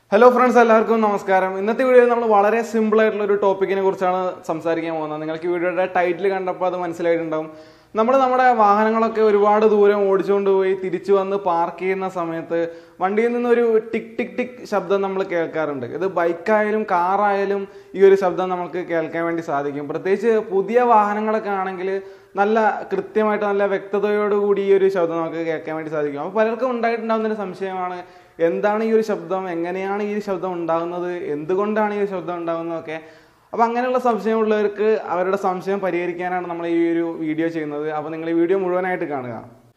hello friends എല്ലാവർക്കും നമസ്കാരം ഇന്നത്തെ വീഡിയോയിൽ നമ്മൾ വളരെ സിമ്പിൾ ആയിട്ടുള്ള ഒരു ടോപ്പിക്കിനെ കുറിച്ചാണ് സംസാരിക്കാൻ പോകുന്നത് നിങ്ങൾക്ക് ഈ വീഡിയോയുടെ ടൈറ്റിൽ കണ്ടപ്പോൾ അത് മനസ്സിലായിട്ടുണ്ടാവും നമ്മൾ നമ്മുടെ വാഹനങ്ങളൊക്കെ ഒരുപാട് ദൂരം ഓടിച്ചുകൊണ്ട് പോയി തിരിച്ചു വന്ന് പാർക്ക് ചെയ്യുന്ന സമയത്ത് വണ്ടിയിൽ നിന്നൊരു ടിക് ടിക് ടിക് ശബ്ദം നമ്മൾ കേൾക്കാറുണ്ട് ഇത് ബൈക്കായാലും കാറായാലും ഈ ഒരു ശബ്ദം നമുക്ക് കേൾക്കാൻ വേണ്ടി സാധിക്കും പ്രത്യേകിച്ച് പുതിയ വാഹനങ്ങളൊക്കെ ആണെങ്കിൽ നല്ല കൃത്യമായിട്ട് നല്ല വ്യക്തതയോടുകൂടി ഈ ഒരു ശബ്ദം നമുക്ക് കേൾക്കാൻ വേണ്ടി സാധിക്കും അപ്പോൾ പലർക്കും ഉണ്ടായിട്ടുണ്ടാകുന്ന ഒരു സംശയമാണ് എന്താണ് ഈ ഒരു ശബ്ദം എങ്ങനെയാണ് ഈ ഒരു ശബ്ദം ഉണ്ടാകുന്നത് എന്തുകൊണ്ടാണ് ഈ ഒരു ശബ്ദം ഉണ്ടാകുന്നതൊക്കെ അപ്പോൾ അങ്ങനെയുള്ള സംശയമുള്ളവർക്ക് അവരുടെ സംശയം പരിഹരിക്കാനാണ് നമ്മൾ ഈ ഒരു വീഡിയോ ചെയ്യുന്നത് അപ്പോൾ നിങ്ങൾ ഈ വീഡിയോ മുഴുവനായിട്ട് കാണുക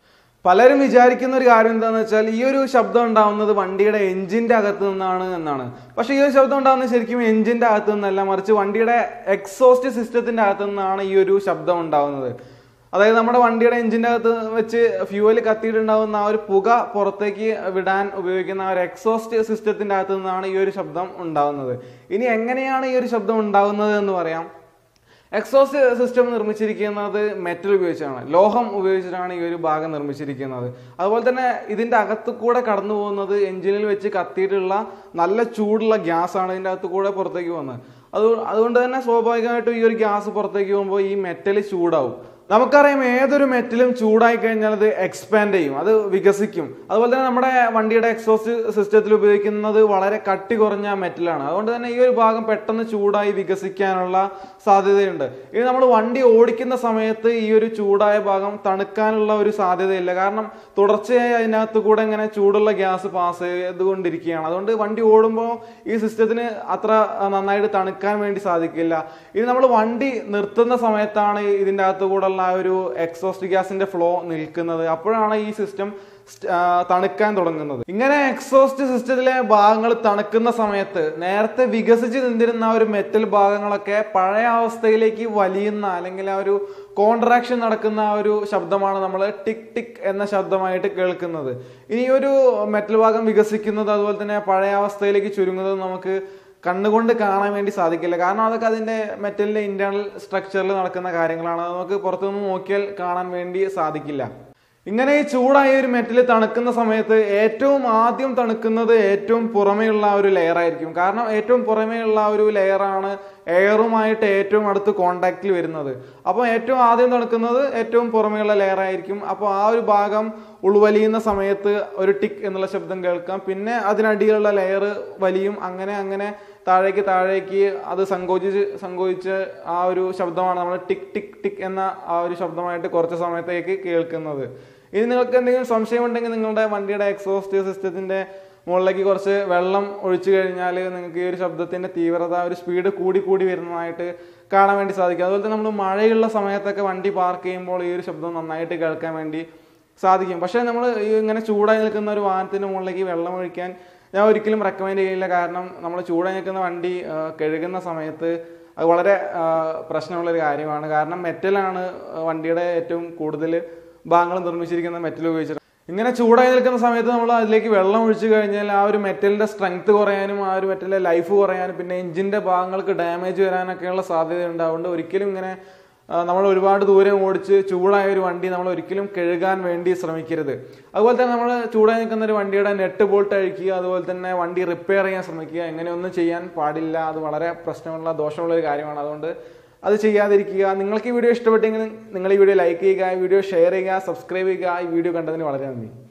പലരും വിചാരിക്കുന്ന ഒരു കാര്യം എന്താണെന്ന് വെച്ചാൽ ഈ ഒരു ശബ്ദം ഉണ്ടാവുന്നത് വണ്ടിയുടെ എഞ്ചിന്റെ അകത്ത് നിന്നാണ് എന്നാണ് പക്ഷേ ഈ ഒരു ശബ്ദം ഉണ്ടാകുന്നത് ശരിക്കും എഞ്ചിന്റെ അകത്ത് നിന്നല്ല മറിച്ച് വണ്ടിയുടെ എക്സോസ്റ്റ് സിസ്റ്റത്തിന്റെ അകത്ത് നിന്നാണ് ഈ ഒരു ശബ്ദം ഉണ്ടാവുന്നത് അതായത് നമ്മുടെ വണ്ടിയുടെ എഞ്ചിന്റെ അകത്ത് വെച്ച് ഫ്യൂവൽ കത്തിയിട്ടുണ്ടാകുന്ന ആ ഒരു പുക പുറത്തേക്ക് വിടാൻ ഉപയോഗിക്കുന്ന ആ ഒരു എക്സോസ്റ്റ് സിസ്റ്റത്തിന്റെ അകത്ത് നിന്നാണ് ഈ ഒരു ശബ്ദം ഉണ്ടാകുന്നത് ഇനി എങ്ങനെയാണ് ഈ ഒരു ശബ്ദം ഉണ്ടാകുന്നത് എന്ന് പറയാം എക്സോസ്റ്റ് സിസ്റ്റം നിർമ്മിച്ചിരിക്കുന്നത് മെറ്റൽ ഉപയോഗിച്ചാണ് ലോഹം ഉപയോഗിച്ചിട്ടാണ് ഈ ഒരു ഭാഗം നിർമ്മിച്ചിരിക്കുന്നത് അതുപോലെ തന്നെ ഇതിന്റെ അകത്ത് കൂടെ കടന്നു പോകുന്നത് എഞ്ചിനിൽ വെച്ച് കത്തിയിട്ടുള്ള നല്ല ചൂടുള്ള ഗ്യാസ് ആണ് ഇതിന്റെ അകത്ത് കൂടെ പുറത്തേക്ക് പോകുന്നത് അത് അതുകൊണ്ട് തന്നെ സ്വാഭാവികമായിട്ടും ഈ ഒരു ഗ്യാസ് പുറത്തേക്ക് പോകുമ്പോൾ ഈ മെറ്റൽ ചൂടാവും നമുക്കറിയാം ഏതൊരു മെറ്റലും ചൂടായി കഴിഞ്ഞാൽ അത് എക്സ്പാൻഡ് ചെയ്യും അത് വികസിക്കും അതുപോലെ തന്നെ നമ്മുടെ വണ്ടിയുടെ എക്സോസ്റ്റ് സിസ്റ്റത്തിൽ ഉപയോഗിക്കുന്നത് വളരെ കട്ടി കുറഞ്ഞ മെറ്റലാണ് അതുകൊണ്ട് തന്നെ ഈ ഒരു ഭാഗം പെട്ടെന്ന് ചൂടായി വികസിക്കാനുള്ള സാധ്യതയുണ്ട് ഇനി നമ്മൾ വണ്ടി ഓടിക്കുന്ന സമയത്ത് ഈ ഒരു ചൂടായ ഭാഗം തണുക്കാനുള്ള ഒരു സാധ്യതയില്ല കാരണം തുടർച്ചയായി അതിനകത്ത് കൂടെ ഇങ്ങനെ ചൂടുള്ള ഗ്യാസ് പാസ് ചെയ്തുകൊണ്ടിരിക്കുകയാണ് അതുകൊണ്ട് വണ്ടി ഓടുമ്പോൾ ഈ സിസ്റ്റത്തിന് അത്ര നന്നായിട്ട് തണുക്കാൻ വേണ്ടി സാധിക്കില്ല ഇനി നമ്മൾ വണ്ടി നിർത്തുന്ന സമയത്താണ് ഇതിൻ്റെ അകത്ത് കൂടെ ഉള്ള ആ ഒരു എക്സോസ്റ്റ് ഗ്യാസിന്റെ ഫ്ലോ നിൽക്കുന്നത് അപ്പോഴാണ് ഈ സിസ്റ്റം തണുക്കാൻ തുടങ്ങുന്നത് ഇങ്ങനെ എക്സോസ്റ്റ് സിസ്റ്റത്തിലെ ഭാഗങ്ങൾ തണുക്കുന്ന സമയത്ത് നേരത്തെ വികസിച്ച് നിന്നിരുന്ന ആ ഒരു മെറ്റൽ ഭാഗങ്ങളൊക്കെ പഴയ അവസ്ഥയിലേക്ക് വലിയുന്ന അല്ലെങ്കിൽ ആ ഒരു കോൺട്രാക്ഷൻ നടക്കുന്ന ആ ഒരു ശബ്ദമാണ് നമ്മൾ ടിക് ടിക് എന്ന ശബ്ദമായിട്ട് കേൾക്കുന്നത് ഇനി ഒരു മെറ്റൽ ഭാഗം വികസിക്കുന്നത് അതുപോലെ തന്നെ പഴയ അവസ്ഥയിലേക്ക് ചുരുങ്ങുന്നത് നമുക്ക് കണ്ണുകൊണ്ട് കാണാൻ വേണ്ടി സാധിക്കില്ല കാരണം അതൊക്കെ അതിന്റെ മെറ്റലിന്റെ ഇന്റേണൽ സ്ട്രക്ചറിൽ നടക്കുന്ന കാര്യങ്ങളാണ് അത് നമുക്ക് പുറത്തുനിന്ന് നോക്കിയാൽ കാണാൻ വേണ്ടി സാധിക്കില്ല ഇങ്ങനെ ഈ ചൂടായ ഒരു മെറ്റൽ തണുക്കുന്ന സമയത്ത് ഏറ്റവും ആദ്യം തണുക്കുന്നത് ഏറ്റവും പുറമേയുള്ള ഒരു ലെയർ ആയിരിക്കും കാരണം ഏറ്റവും പുറമേയുള്ള ഒരു ലെയറാണ് എയറുമായിട്ട് ഏറ്റവും അടുത്ത് കോണ്ടാക്റ്റിൽ വരുന്നത് അപ്പോൾ ഏറ്റവും ആദ്യം തണുക്കുന്നത് ഏറ്റവും പുറമേയുള്ള ലെയർ ആയിരിക്കും അപ്പോൾ ആ ഒരു ഭാഗം ഉൾവലിയുന്ന സമയത്ത് ഒരു ടിക് എന്നുള്ള ശബ്ദം കേൾക്കാം പിന്നെ അതിനടിയിലുള്ള ലെയർ വലിയും അങ്ങനെ അങ്ങനെ താഴേക്ക് താഴേക്ക് അത് സങ്കോചിച്ച് സങ്കോചിച്ച് ആ ഒരു ശബ്ദമാണ് നമ്മൾ ടിക് ടിക് ടിക് എന്ന ആ ഒരു ശബ്ദമായിട്ട് കുറച്ച് സമയത്തേക്ക് കേൾക്കുന്നത് ഇനി നിങ്ങൾക്ക് എന്തെങ്കിലും സംശയമുണ്ടെങ്കിൽ നിങ്ങളുടെ വണ്ടിയുടെ എക്സോസ്റ്റ് സിസ്റ്റത്തിന്റെ മുകളിലേക്ക് കുറച്ച് വെള്ളം ഒഴിച്ചു കഴിഞ്ഞാൽ നിങ്ങൾക്ക് ഈ ഒരു ശബ്ദത്തിന്റെ തീവ്രത ഒരു സ്പീഡ് കൂടി കൂടി വരുന്നതായിട്ട് കാണാൻ വേണ്ടി സാധിക്കും അതുപോലെ തന്നെ നമ്മൾ മഴയുള്ള സമയത്തൊക്കെ വണ്ടി പാർക്ക് ചെയ്യുമ്പോൾ ഈ ഒരു ശബ്ദം നന്നായിട്ട് കേൾക്കാൻ വേണ്ടി സാധിക്കും പക്ഷേ നമ്മൾ ഈ ഇങ്ങനെ ചൂടായി നിൽക്കുന്ന ഒരു വാഹനത്തിന് മുകളിലേക്ക് വെള്ളം ഒഴിക്കാൻ ഞാൻ ഒരിക്കലും റെക്കമെൻഡ് ചെയ്യില്ല കാരണം നമ്മൾ ചൂടായി നിൽക്കുന്ന വണ്ടി കഴുകുന്ന സമയത്ത് അത് വളരെ പ്രശ്നമുള്ളൊരു കാര്യമാണ് കാരണം മെറ്റലാണ് വണ്ടിയുടെ ഏറ്റവും കൂടുതൽ ഭാഗങ്ങൾ നിർമ്മിച്ചിരിക്കുന്ന മെറ്റൽ ഉപയോഗിച്ചിട്ട് ഇങ്ങനെ ചൂടായി നിൽക്കുന്ന സമയത്ത് നമ്മൾ അതിലേക്ക് വെള്ളം ഒഴിച്ചു കഴിഞ്ഞാൽ ആ ഒരു മെറ്റലിന്റെ സ്ട്രെങ്ത് കുറയാനും ആ ഒരു മെറ്റലിന്റെ ലൈഫ് കുറയാനും പിന്നെ എഞ്ചിന്റെ ഭാഗങ്ങൾക്ക് ഡാമേജ് വരാനൊക്കെയുള്ള സാധ്യതയുണ്ട് അതുകൊണ്ട് ഒരിക്കലും ഇങ്ങനെ നമ്മൾ ഒരുപാട് ദൂരം ഓടിച്ച് ചൂടായ ഒരു വണ്ടി നമ്മൾ ഒരിക്കലും കഴുകാൻ വേണ്ടി ശ്രമിക്കരുത് അതുപോലെ തന്നെ നമ്മൾ ചൂടായി നിൽക്കുന്ന ഒരു വണ്ടിയുടെ നെറ്റ് ബോൾട്ട് അഴിക്കുക അതുപോലെ തന്നെ വണ്ടി റിപ്പയർ ചെയ്യാൻ ശ്രമിക്കുക ഇങ്ങനെയൊന്നും ചെയ്യാൻ പാടില്ല അത് വളരെ പ്രശ്നമുള്ള ദോഷമുള്ള ഒരു കാര്യമാണ് അതുകൊണ്ട് അത് ചെയ്യാതിരിക്കുക നിങ്ങൾക്ക് ഈ വീഡിയോ ഇഷ്ടപ്പെട്ടെങ്കിൽ നിങ്ങൾ ഈ വീഡിയോ ലൈക്ക് ചെയ്യുക ഈ വീഡിയോ ഷെയർ ചെയ്യുക സബ്സ്ക്രൈബ് ചെയ്യുക ഈ വീഡിയോ കണ്ടതിന് വളരെ നന്ദി